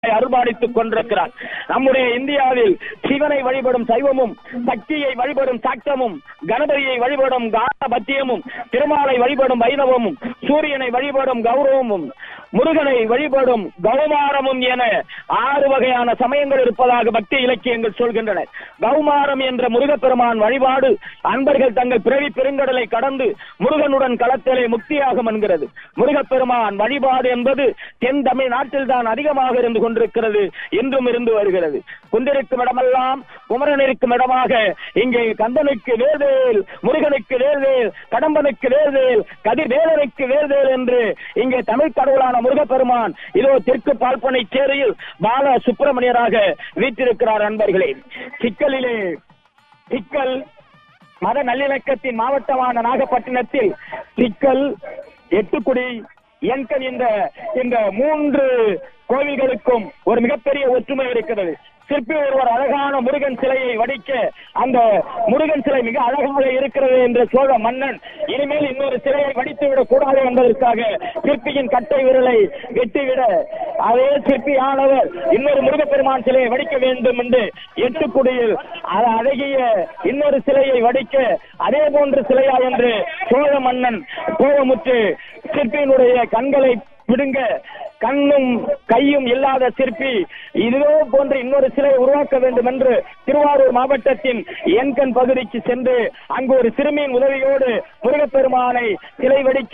அருள்பாலித்துக் கொண்டிருக்கிறார் நம்முடைய இந்தியாவில் சிவனை வழிபடும் சைவமும் சக்தியை வழிபடும் சாக்தமும் கணபதியை வழிபடும் கானபத்தியமும் திருமாலை வழிபடும் வைணவமும் சூரியனை வழிபடும் கௌரவமும் முருகனை வழிபடும் கௌமாரமும் என ஆறு வகையான சமயங்கள் இருப்பதாக பக்தி இலக்கியங்கள் சொல்கின்றன கௌமாரம் என்ற முருகப்பெருமான் வழிபாடு அன்பர்கள் தங்கள் பிறவி பெருங்கடலை கடந்து முருகனுடன் களத்திலே முக்தியாகும் என்கிறது முருகப்பெருமான் வழிபாடு என்பது தென் தமிழ்நாட்டில் தான் அதிகமாக இருந்து கொண்டிருக்கிறது என்றும் இருந்து வருகிறது குந்திருக்கும் இடமெல்லாம் குமரன் இருக்கும் இடமாக இங்கே கந்தனுக்கு வேல்வேல் முருகனுக்கு வேல்வேல் கடம்பனுக்கு வேல்வேல் கதிர்வேலனுக்கு வேல்வேல் என்று இங்கே தமிழ் கடவுளான முருகப்பெருமான் இதோ தெற்கு பால்பனை சேரியில் பால சுப்பிரமணியராக வீற்றிருக்கிறார் அன்பர்களே சிக்கலிலே சிக்கல் மத நல்லிணக்கத்தின் மாவட்டமான நாகப்பட்டினத்தில் சிக்கல் எட்டுக்குடி என்கல் இந்த இந்த மூன்று கோவில்களுக்கும் ஒரு மிகப்பெரிய ஒற்றுமை இருக்கிறது சிற்பி ஒருவர் அழகான முருகன் சிலையை வடிக்க அந்த முருகன் சிலை மிக அழகாக இருக்கிறது என்ற சோழ மன்னன் இனிமேல் இன்னொரு சிலையை வடித்து விடக் கூடாது என்பதற்காக சிற்பியின் கட்டை விரலை வெட்டிவிட அதே சிற்பியானவர் இன்னொரு முருகப்பெருமான் சிலையை வடிக்க வேண்டும் என்று எட்டுக்குடியில் அ- அழகிய இன்னொரு சிலையை வடிக்க அதே போன்ற சிலையா என்று சோழ மன்னன் கோபமுற்று சிற்பியினுடைய கண்களை பிடுங்க கண்ணும் கையும் இல்லாத சிற்பி இதோ போன்ற இன்னொரு சிலை உருவாக்க வேண்டும் என்று திருவாரூர் மாவட்டத்தின் என்கண் பகுதிக்கு சென்று அங்கு ஒரு சிறுமியின் உதவியோடு முருகப்பெருமானை சிலை வடிக்க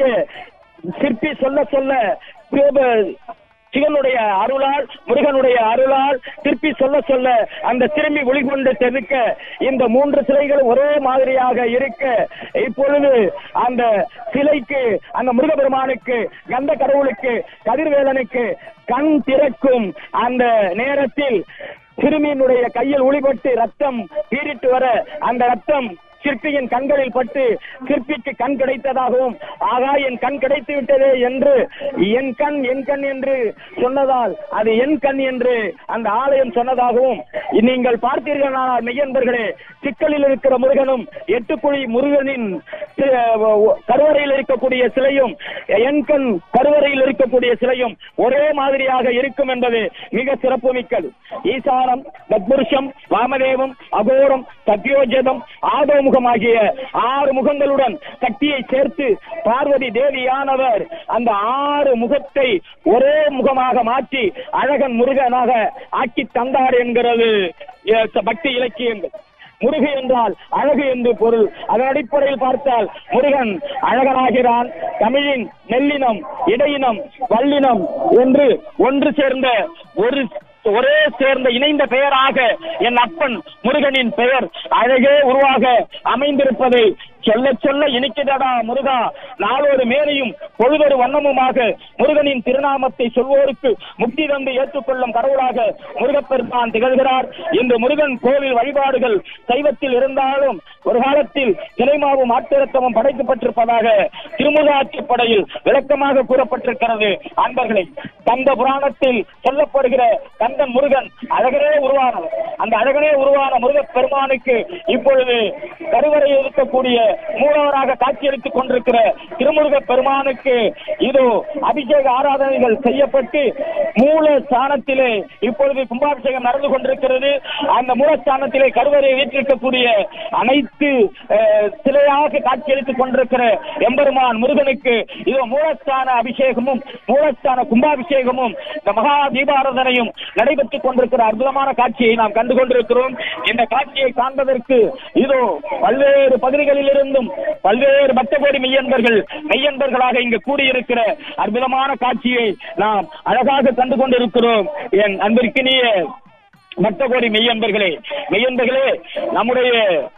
சிற்பி சொல்ல சொல்ல சிவப- சிவனுடைய அருளால் முருகனுடைய அருளால் திருப்பி சொல்ல சொல்ல அந்த திரும்பி ஒளிகொண்டு தெதுக்க இந்த மூன்று சிலைகள் ஒரே மாதிரியாக இருக்க இப்பொழுது அந்த சிலைக்கு அந்த முருகபெருமானுக்கு கந்த கடவுளுக்கு கதிர்வேலனுக்கு கண் திறக்கும் அந்த நேரத்தில் சிறுமியினுடைய கையில் ஒளிபட்டு ரத்தம் பீரிட்டு வர அந்த ரத்தம் சிற்பியின் கண்களில் பட்டு சிற்பிக்கு கண் கிடைத்ததாகவும் ஆகா என் கண் கிடைத்து விட்டதே என்று என் கண் என் கண் என்று சொன்னதால் அது என் கண் என்று அந்த ஆலயம் சொன்னதாகவும் நீங்கள் பார்த்தீர்களானால் மெய்யன்பர்களே சிக்கலில் இருக்கிற முருகனும் எட்டுக்குழி முருகனின் சி- கருவறையில் இருக்கக்கூடிய சிலையும் என் கண் கருவறையில் இருக்கக்கூடிய சிலையும் ஒரே மாதிரியாக இருக்கும் என்பது மிக சிறப்புமிக்கது ஈசானம் தத்புருஷம் வாமதேவம் அகோரம் சத்யோஜதம் ஆதோமுகம் ஆகிய ஆறு முகங்களுடன் சக்தியை சேர்த்து பார்வதி தேவியானவர் அந்த ஆறு முகத்தை ஒரே முகமாக மாற்றி அழகன் முருகனாக ஆக்கி தந்தார் என்கிறது அஹ், பக்தி இலக்கியங்கள் முருகு என்றால் அழகு என்று பொருள் அதன் அடிப்படையில் பார்த்தால் முருகன் அழகனாகிறான் தமிழின் நெல்லினம் இடையினம் வல்லினம் என்று ஒன்று சேர்ந்த ஒரு ஒரே சேர்ந்த இணைந்த பெயராக என் அப்பன் முருகனின் பெயர் அழகே உருவாக அமைந்திருப்பதை சொல்ல சொல்ல இனிக்குதடா முருகா நாளொரு மேலையும் பொழுதொரு வண்ணமுமாக முருகனின் திருநாமத்தை சொல்வோருக்கு முக்தி தந்து ஏற்றுக்கொள்ளும் கடவுளாக முருகப்பெருமான் திகழ்கிறார் இன்று முருகன் கோவில் வழிபாடுகள் சைவத்தில் இருந்தாலும் ஒரு காலத்தில் சிலைமாவும் ஆட்டிரத்தமும் படைக்கப்பட்டிருப்பதாக திருமுகாட்சிப்படையில் விளக்கமாக கூறப்பட்டிருக்கிறது அன்பர்களே கந்த புராணத்தில் சொல்லப்படுகிற கந்தன் முருகன் அழகனே உருவானவர் அந்த அழகனே உருவான முருகப் பெருமானுக்கு இப்பொழுது கருவறையில் இருக்கக்கூடிய மூலவராக காட்சியளித்துக் கொண்டிருக்கிற திருமுருக பெருமானுக்கு இதோ அபிஷேக ஆராதனைகள் செய்யப்பட்டு மூல ஸ்தானத்திலே இப்பொழுது கும்பாபிஷேகம் நடந்து கொண்டிருக்கிறது அந்த மூலஸ்தானத்திலே கருவறை வீற்றிருக்கக்கூடிய அனைத்து அஹ், சிலையாக காட்சியளித்துக் கொண்டிருக்கிற எம்பெருமான் முருகனுக்கு இதோ மூலஸ்தான அபிஷேகமும் மூலஸ்தான கும்பாபிஷேகமும் இந்த மகா தீபாராதனையும் நடைபெற்றுக் கொண்டிருக்கிற அற்புதமான காட்சியை நாம் கண்டு கொண்டிருக்கிறோம் இந்த காட்சியை காண்பதற்கு இதோ பல்வேறு பகுதிகளில் இருந்தும் பல்வேறு பக்தகோடி மெய்யன்பர்கள் மெய்யன்பர்களாக இங்கு கூடியிருக்கிற அற்புதமான காட்சியை நாம் அழகாக கண்டு கொண்டிருக்கிறோம் என் அன்பிற்கினிய பக்தகோடி மெய்யன்பர்களே மெய்யன்பர்களே நம்முடைய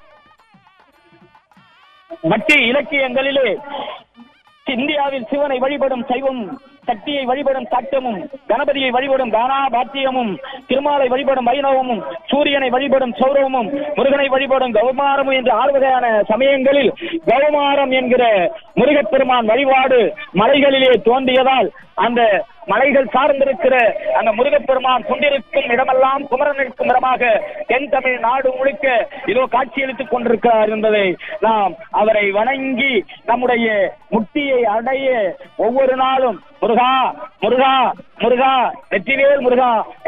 பக்தி இலக்கியங்களிலே இந்தியாவில் சிவனை வழிபடும் சைவம் சக்தியை வழிபடும் சாட்டமும் கணபதியை வழிபடும் கானாபாத்தியமும் திருமாலை வழிபடும் வைணவமும் சூரியனை வழிபடும் சௌரவமும் முருகனை வழிபடும் கௌமாரமும் என்ற ஆறு வகையான சமயங்களில் கௌமாரம் என்கிற முருகப்பெருமான் வழிபாடு மலைகளிலே தோன்றியதால் அந்த மலைகள் சார்ந்திருக்கிற அந்த முருகப்பெருமான் கொண்டிருக்கும் இடமெல்லாம் குமரன் இருக்கும் இடமாக தென் தமிழ் நாடு முழுக்க இதோ காட்சியளித்துக் கொண்டிருக்கிறார் என்பதை நாம் அவரை வணங்கி நம்முடைய முக்தியை அடைய ஒவ்வொரு நாளும் முருகா முருகா முருகா வெற்றிவேல் முருகா